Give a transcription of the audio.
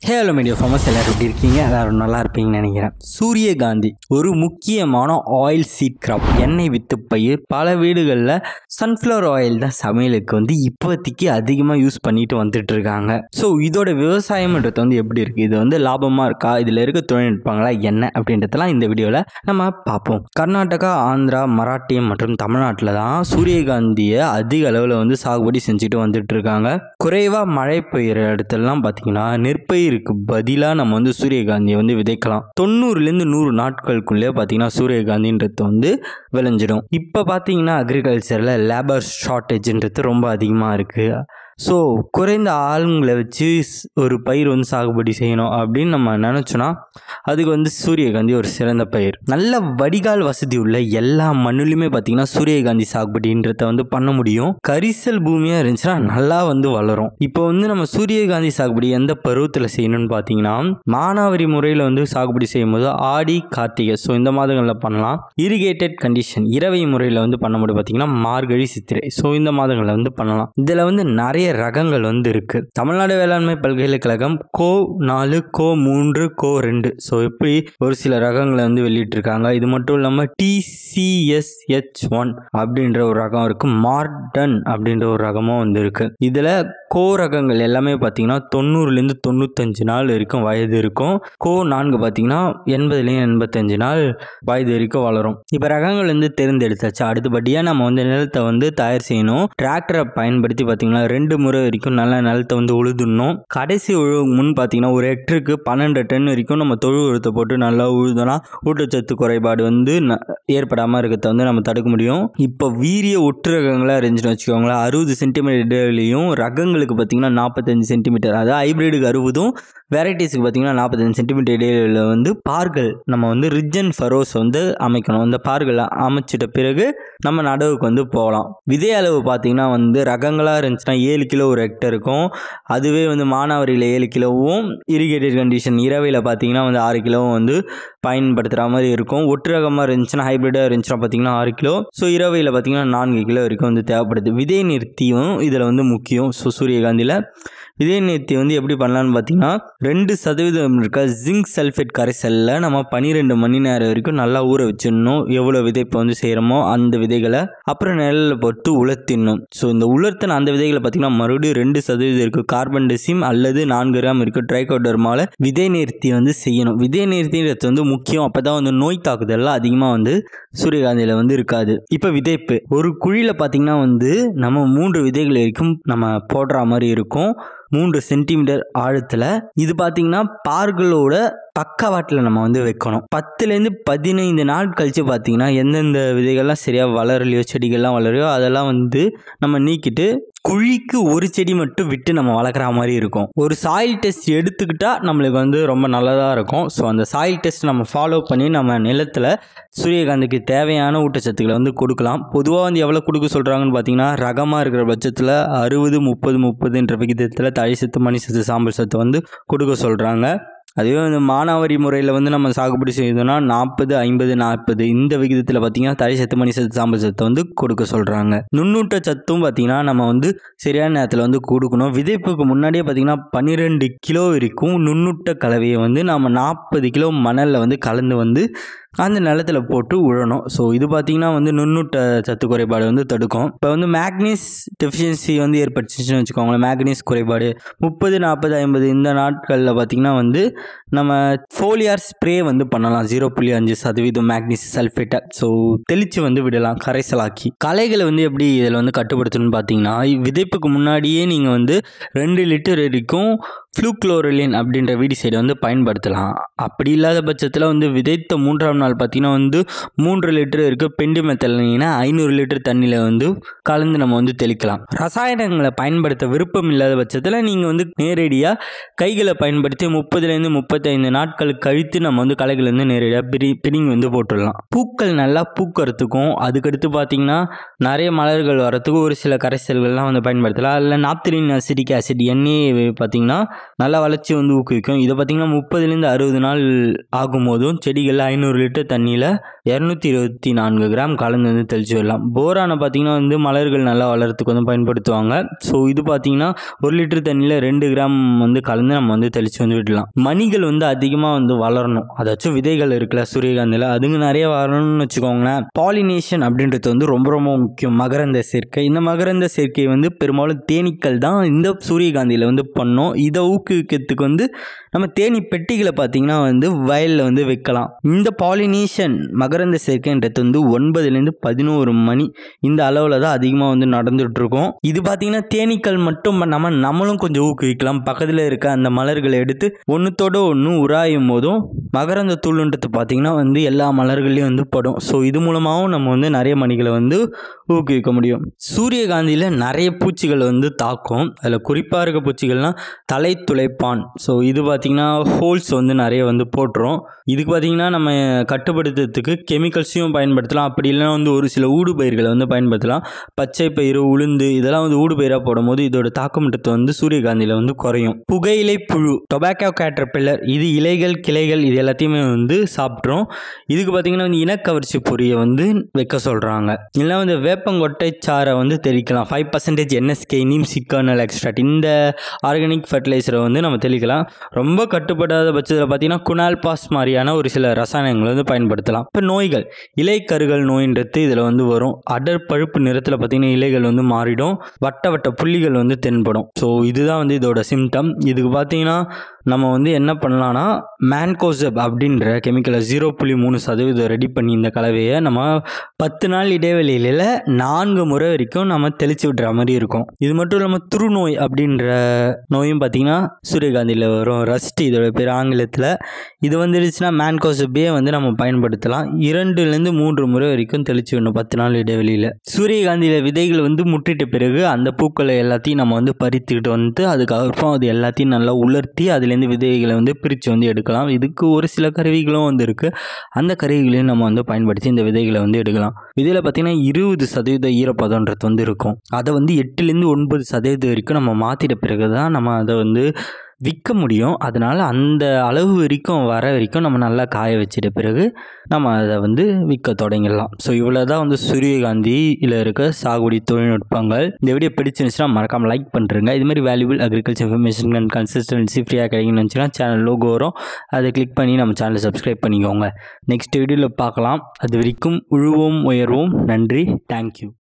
Halo media famous எல்லாரும் எப்படி இருக்கீங்க எல்லாரும் நல்லா இருப்பீங்கன்னு நினைக்கிறேன் சூரியகாந்தி ஒரு முக்கியமான ஆயில் சீட் கிராப் எண்ணெய் வித்து பயிர் பல வீடுகளில் சன்ஃப்ளவர் ஆயில் தான் சமையலுக்கு வந்து இப்போதைக்கு அதிகமாக யூஸ் பண்ணிட்டு வந்துட்டு இருக்காங்க ஸோ இதோட விவசாயம்ன்றது வந்து எப்படி இருக்குது இது வந்து லாபமாக இருக்கா இதில் இருக்க தொழில்நுட்பங்களா என்ன அப்படின்றதெல்லாம் இந்த வீடியோவில் நம்ம பார்ப்போம் கர்நாடகா ஆந்திரா மராட்டியம் மற்றும் தமிழ்நாட்டில் தான் சூரியகாந்தியை அதிக அளவில் வந்து சாகுபடி செஞ்சுட்டு வந்துட்டு இருக்காங்க குறைவாக மழை பெய்கிற இடத்துலலாம் பார்த்தீங்கன்னா நெற்பயிருக்கு பதிலாக நம்ம வந்து சூரியகாந்தியை வந்து விதைக்கலாம் தொண்ணூறுலேருந்து நூறு நாட்களுக்குள்ளே பார்த்தீங்கன்னா சூரியகாந்தின்றது வந்து விளைஞ்சிடும் இப்போ பார்த்தீங்கன்னா அக்ரிகல்ச்சரில் லேபர் ஷார்ட்டேஜ்ன்றது ரொம்ப அதிகமாக இருக்குது ஸோ குறைந்த ஆளுங்களை வச்சு ஸ்- ஒரு பயிர் வந்து சாகுபடி செய்யணும் அப்படின்னு நம்ம நினச்சோன்னா அதுக்கு வந்து சூரியகாந்தி ஒரு சிறந்த பயிர் நல்ல வடிகால் வசதி உள்ள எல்லா மண்ணுலையுமே பார்த்தீங்கன்னா சூரியகாந்தி சாகுபடின்றத வந்து பண்ண முடியும் கரிசல் பூமியாக இருந்துச்சுன்னா நல்லா வந்து வளரும் இப்போ வந்து நம்ம சூரியகாந்தி சாகுபடி எந்த பருவத்தில் செய்யணும்னு பார்த்தீங்கன்னா மானாவரி முறையில் வந்து சாகுபடி செய்யும்போது ஆடி கார்த்திகை ஸோ இந்த மாதங்களில் பண்ணலாம் இரிகேட்டட் கண்டிஷன் இரவை முறையில் வந்து பண்ண முடியும் பார்த்தீங்கன்னா மார்கழி சித்திரை ஸோ இந்த மாதங்களில் வந்து பண்ணலாம் இதில் வந்து நிறைய ரகங்கள் வந்து இருக்கு தமிழ்நாடு வேளாண்மை பல்கலைக்கழகம் கோ நாலு கோ மூன்று கோ ரெண்டு ஸோ இப்படி ஒரு சில ரகங்களை வந்து வெளியிட்டிருக்காங்க இது மட்டும் இல்லாமல் டிசிஎஸ்ஹெச் ஒன் அப்படின்ற ஒரு ரகம் இருக்கு மார்டன் அப்படின்ற ஒரு ரகமும் வந்து இருக்கு இதில் கோ ரகங்கள் எல்லாமே பார்த்தீங்கன்னா தொண்ணூறுலேருந்து தொண்ணூத்தஞ்சு நாள் வரைக்கும் வயது இருக்கும் கோ நான்கு பார்த்தீங்கன்னா எண்பதுலேயும் எண்பத்தஞ்சு நாள் வயது வரைக்கும் வளரும் இப்போ ரகங்கள் வந்து தேர்ந்தெடுத்தாச்சு அடுத்தபடியாக நம்ம வந்து நிலத்தை வந்து தயார் செய்யணும் டிராக்டரை பயன்படுத்தி பார்த்தீங்கன்னா ரெண்டு முறை வரைக்கும் நல்லா நிலத்தை வந்து உழுதுடணும் கடைசி உழவு முன் பார்த்தீங்கன்னா ஒரு ஹெக்டருக்கு பன்னெண்டு டன் வரைக்கும் நம்ம தொழு உழுத்தை போட்டு நல்லா உழுதோன்னா ஊட்டச்சத்து குறைபாடு வந்து ந- ஏற்படாமல் இருக்கிறத வந்து நம்ம தடுக்க முடியும் இப்போ வீரிய ஒட்டு ரகங்களாக இருந்துச்சுன்னு வச்சுக்கோங்களேன் அறுபது சென்டிமீட்டர் இடைவெளியும் ரகங்களுக்கு பார்த்தீங்கன்னா நாற்பத்தஞ்சு சென்டிமீட்டர் அதாவது ஹைப்ரிடுக்கு அறுபதும் வெரைட்டிஸுக்கு பார்த்தீங்கன்னா நாற்பத்தஞ்சு சென்டிமீட்டர் இடைவெளியில் வந்து பார்கள் நம்ம வந்து ரிஜ் அண்ட் ஃபரோஸ் வந்து அமைக்கணும் இந்த பார்கள் அமைச்சிட்ட பிறகு நம்ம நடவுக்கு வந்து போகலாம் விதை அளவு பார்த்தீங்கன்னா வந்து ரகங்களாக இருந்துச்சுன்னா ஏழு கிலோ ஒரு ஹெக்டர் இருக்கும் அதுவே வந்து மானாவரியில் ஏழு கிலோவும் இரிகேட்டட் கண்டிஷன் இரவையில் பார்த்தீங்கன்னா வந்து ஆறு கிலோவும் வந்து பயன்படுத்துகிற மாதிரி இருக்கும் ஒட்டு ரகமாக இருந்துச்சுன்னா ஹைப்ரிடாக இருந்துச்சுன்னா பார்த்தீங்கன்னா ஆறு கிலோ ஸோ இரவையில் பார்த்தீங்கன்னா நான்கு கிலோ வரைக்கும் வந்து தேவைப்படுது விதை நிறுத்தியும் இதில் வந்து முக்கியம் ஸோ சூரியகாந்தியில் விதை நிறுத்தி வந்து எப்படி பண்ணலான்னு பார்த்தீங்கன்னா ரெண்டு சதவீதம் இருக்க ஜிங்க் சல்ஃபேட் கரைசலில் நம்ம பன்னிரெண்டு மணி நேரம் வரைக்கும் நல்லா ஊற வச்சிடணும் எவ்வளோ விதைப்பை வந்து செய்கிறோமோ அந்த விதைகளை அப்புறம் நிழலில் போட்டு உலர்த்திடணும் ஸோ இந்த உலர்த்தின அந்த விதைகளை பார்த்தீங்கன்னா மறுபடியும் ரெண்டு சதவீதம் இருக்குது கார்பன் டெசிம் அல்லது நான்கு கிராம் இருக்குது ட்ரைகோடர்மால விதை நிறுத்தி வந்து செய்யணும் விதை நிறுத்தின்றது வந்து முக்கியம் அப்போ தான் வந்து நோய் தாக்குதல்லாம் அதிகமாக வந்து சூரியகாந்தியில் வந்து இருக்காது இப்போ விதைப்பு ஒரு குழியில் பார்த்தீங்கன்னா வந்து நம்ம மூன்று விதைகள் வரைக்கும் நம்ம போடுற மாதிரி இருக்கும் மூன்று சென்டிமீட்டர் ஆழத்தில் இது பார்த்தீங்கன்னா பார்களோட பக்கவாட்டில் நம்ம வந்து வைக்கணும் பத்துலேருந்து பதினைந்து நாள் கழித்து பார்த்தீங்கன்னா எந்தெந்த விதைகள்லாம் சரியாக வளரலையோ செடிகள்லாம் வளரையோ அதெல்லாம் வந்து நம்ம நீக்கிட்டு குழிக்கு ஒரு செடி மட்டும் விட்டு நம்ம வளர்க்குற மாதிரி இருக்கும் ஒரு சாயில் டெஸ்ட் எடுத்துக்கிட்டா நம்மளுக்கு வந்து ரொம்ப நல்லதாக இருக்கும் ஸோ அந்த சாயில் டெஸ்ட் நம்ம ஃபாலோ பண்ணி நம்ம நிலத்தில் சூரியகாந்திக்கு தேவையான ஊட்டச்சத்துக்களை வந்து கொடுக்கலாம் பொதுவாக வந்து எவ்வளோ கொடுக்க சொல்கிறாங்கன்னு பார்த்தீங்கன்னா ரகமாக இருக்கிற பட்சத்தில் அறுபது முப்பது முப்பதுன்ற விகிதத்தில் தழை சத்து மணி சத்து சாம்பல் சத்து வந்து கொடுக்க சொல்கிறாங்க அதுவே வந்து மானாவாரி முறையில் வந்து நம்ம சாகுபடி செய்தோம்னா நாற்பது ஐம்பது நாற்பது இந்த விகிதத்தில் பார்த்தீங்கன்னா தழை சத்து மணி சத்து சாம்பல் சத்தை வந்து கொடுக்க சொல்கிறாங்க நுண்ணூட்ட சத்தும் பார்த்தீங்கன்னா நம்ம வந்து சரியான நேரத்தில் வந்து கொடுக்கணும் விதைப்புக்கு முன்னாடியே பார்த்தீங்கன்னா பன்னிரெண்டு கிலோ வரைக்கும் நுண்ணூட்ட கலவையை வந்து நம்ம நாற்பது கிலோ மணலில் வந்து கலந்து வந்து அந்த நிலத்துல போட்டு உழணும் ஸோ இது பார்த்தீங்கன்னா வந்து நுண்ணூட்ட சத்து குறைபாடு வந்து தடுக்கும் இப்போ வந்து மேக்னீஸ் டெஃபிஷியன்சி வந்து ஏற்பட்டுச்சுன்னு வச்சுக்கோங்களேன் மேக்னீஸ் குறைபாடு முப்பது நாற்பது ஐம்பது இந்த நாட்களில் பார்த்தீங்கன்னா வந்து நம்ம ஃபோலியார் ஸ்ப்ரே வந்து பண்ணலாம் ஜீரோ புள்ளி அஞ்சு சதவீதம் மேக்னீஸ் சல்ஃபேட்டை ஸோ தெளித்து வந்து விடலாம் கரைசலாக்கி களைகளை வந்து எப்படி இதில் வந்து கட்டுப்படுத்தணும்னு பார்த்தீங்கன்னா விதைப்புக்கு முன்னாடியே நீங்கள் வந்து ரெண்டு லிட்டர் வரைக்கும் ஃப்ளூக்ளோரலின் அப்படின்ற வீடிசைடை வந்து பயன்படுத்தலாம் அப்படி இல்லாத பட்சத்தில் வந்து விதைத்த மூன்றாம் நாள் பார்த்தீங்கன்னா வந்து மூன்று லிட்டர் இருக்க பெண்டு மெத்தலினா ஐநூறு லிட்டர் தண்ணியில் வந்து கலந்து நம்ம வந்து தெளிக்கலாம் ரசாயனங்களை பயன்படுத்த விருப்பம் இல்லாத பட்சத்தில் நீங்கள் வந்து நேரடியாக கைகளை பயன்படுத்தி முப்பதுலேருந்து முப்பத்தி இருபத்தைந்து நாட்கள் கழித்து நம்ம வந்து களைகள்லேருந்து நேரடியாக பிரி பிரிங்கி வந்து போட்டுடலாம் பூக்கள் நல்லா பூக்கிறதுக்கும் அதுக்கடுத்து பார்த்தீங்கன்னா நிறைய மலர்கள் வரத்துக்கும் ஒரு சில கரைசல்கள்லாம் வந்து பயன்படுத்தலாம் அதில் நாப்திலின் அசிடிக் ஆசிட் எண்ணெய் பார்த்தீங்கன்னா நல்லா வளர்ச்சி வந்து ஊக்குவிக்கும் இதை பார்த்தீங்கன்னா முப்பதுலேருந்து அறுபது நாள் ஆகும்போதும் செடிகளில் ஐநூறு லிட்டர் தண்ணியில் இரநூத்தி இருபத்தி நான்கு கிராம் கலந்து வந்து தெளிச்சு விடலாம் போரானை பார்த்தீங்கன்னா வந்து மலர்கள் நல்லா வளர்கிறதுக்கு வந்து பயன்படுத்துவாங்க ஸோ இது பார்த்தீங்கன்னா ஒரு லிட்டர் தண்ணியில் ரெண்டு கிராம் வந்து கலந்து நம்ம வந்து தெளித்து வந்து விடலாம் மணிகள் வந்து அதிகமாக வந்து வளரணும் அதாச்சும் விதைகள் இருக்குல்ல சூரியகாந்தியில் அதுங்க நிறைய வரணும்னு வச்சுக்கோங்களேன் பாலினேஷன் அப்படின்றது வந்து ரொம்ப ரொம்ப முக்கியம் மகரந்த சேர்க்கை இந்த மகரந்த சேர்க்கை வந்து பெரும்பாலும் தேனீக்கள் தான் இந்த சூரியகாந்தியில் வந்து பண்ணோம் இதை ஊக்குவிக்கிறதுக்கு வந்து நம்ம தேனி பெட்டிகளை பார்த்தீங்கன்னா வந்து வயலில் வந்து வைக்கலாம் இந்த பாலினேஷன் மகரந்த சேர்க்கைன்றது வந்து ஒன்பதுலேருந்து பதினோரு மணி இந்த அளவில் தான் அதிகமாக வந்து நடந்துட்டு இருக்கும் இது பார்த்தீங்கன்னா தேனீக்கள் மட்டும் பண்ணாமல் நம்மளும் கொஞ்சம் ஊக்குவிக்கலாம் பக்கத்தில் இருக்க அந்த மலர்களை எடுத்து ஒன்றுத்தோட ஒன்று உராயும் போதும் மகரந்த தூளுன்றது பார்த்தீங்கன்னா வந்து எல்லா மலர்கள்லையும் வந்து படும் ஸோ இது மூலமாகவும் நம்ம வந்து நிறைய மணிகளை வந்து ஊக்குவிக்க முடியும் சூரியகாந்தியில் நிறைய பூச்சிகள் வந்து தாக்கும் அதில் குறிப்பாக இருக்க பூச்சிகள்னால் தலை துளைப்பான் ஸோ இது பார்த்திங்கன்னா ஹோல்ஸ் வந்து நிறைய வந்து போட்டுரும் இதுக்கு பார்த்திங்கன்னா நம்ம கட்டுப்படுத்துறதுக்கு கெமிக்கல்ஸையும் பயன்படுத்தலாம் அப்படி இல்லைன்னா வந்து ஒரு சில ஊடுபயிர்களை வந்து பயன்படுத்தலாம் பச்சை பயிறு உளுந்து இதெல்லாம் வந்து ஊடுபயிராக போடும்போது இதோட தாக்கமட்டத்தை வந்து சூரியகாந்தியில் வந்து குறையும் புகையிலை புழு டொபாக்கோ கேட்டர்பில்லர் இது இலைகள் கிளைகள் இது எல்லாத்தையுமே வந்து சாப்பிட்ரும் இதுக்கு பார்த்திங்கன்னா வந்து இனக்கவர்ச்சி பொரியை வந்து வைக்க சொல்கிறாங்க இல்லை வந்து வேப்பங்கொட்டை சாறை வந்து தெளிக்கலாம் five percentage NSK neem seed kernel extract இந்த ஆர்கானிக் ஃபர்டிலைசரை வந்து நம்ம தெளிக்கலாம் ரொம்ப கட்டுப்படாத பட்சத்தில் பார்த்திங்கன்னா குணால் பாஸ் மாதிரியான ஒரு சில ரசாயனங்களை வந்து பயன்படுத்தலாம் இப்போ நோய்கள் இலைக்கருகள் நோயின்றது இதில் வந்து வரும் அடர் பழுப்பு நிறத்தில் பார்த்திங்கன்னா இலைகள் வந்து மாறிடும் வட்ட வட்ட புள்ளிகள் வந்து தென்படும் ஸோ இதுதான் வந்து இதோட சிம்டம் இதுக்கு பார்த்தீங்கன்னா நம்ம வந்து என்ன பண்ணலான்னா மேன்கோசப் அப்படின்ற கெமிக்கலை ஜீரோ புள்ளி மூணு சதவீதம் ரெடி பண்ணி இந்த கலவையை நம்ம பத்து நாள் இடைவெளியில் நான்கு முறை வரைக்கும் நம்ம தெளித்து விடுற மாதிரி இருக்கும் இது மட்டும் இல்லாமல் துருநோய் அப்படின்ற நோயும் பார்த்திங்கன்னா சூரியகாந்தியில் வரும் ரஸ்ட் இதோட பேர் ஆங்கிலத்தில் இது வந்துடுச்சுன்னா மேன்கோசப்பே வந்து நம்ம பயன்படுத்தலாம் இரண்டுலேருந்து மூன்று முறை வரைக்கும் தெளித்து விடணும் பத்து நாள் இடைவெளியில் சூரியகாந்தியில் விதைகள் வந்து முட்டிட்ட பிறகு அந்த பூக்களை எல்லாத்தையும் நம்ம வந்து பறித்துக்கிட்டு வந்து அதுக்கப்புறம் அது எல்லாத்தையும் நல்லா உலர்த்தி அதுலேருந்து விதைகளை வந்து பிரித்து வந்து எடுக்கலாம் இதுக்கு ஒரு சில கருவிகளும் வந்து இருக்குது அந்த கருவிகளையும் நம்ம வந்து பயன்படுத்தி இந்த விதைகளை வந்து எடுக்கலாம் இதில் பார்த்திங்கன்னா இருபது சதவீத ஈரப்பதன்றது வந்து இருக்கும் அதை வந்து எட்டுலேருந்து ஒன்பது சதவீதம் வரைக்கும் நம்ம மாற்றிட்ட பிறகு தான் நம்ம அதை வந்து விற்க முடியும் அதனால் அந்த அளவு வரைக்கும் வர வரைக்கும் நம்ம நல்லா காய வச்சிட்ட பிறகு நம்ம அதை வந்து விற்க தொடங்கிடலாம் ஸோ இவ்வளோ தான் வந்து சூரியகாந்தியில் இருக்க சாகுபடி தொழில்நுட்பங்கள் இந்த வீடியோ பிடிச்சிருந்துச்சுன்னா மறக்காமல் லைக் பண்ணுறேங்க இது மாதிரி valuable agriculture information and consistency ஃப்ரீயாக கிடைக்குன்னு நினச்சின்னா சேனல் லோகோ வரும் அதை கிளிக் பண்ணி நம்ம சேனலை சப்ஸ்கிரைப் பண்ணிக்கோங்க நெக்ஸ்ட் வீடியோவில் பார்க்கலாம் அது வரைக்கும் உழுவோம் உயர்வோம் நன்றி தேங்க்யூ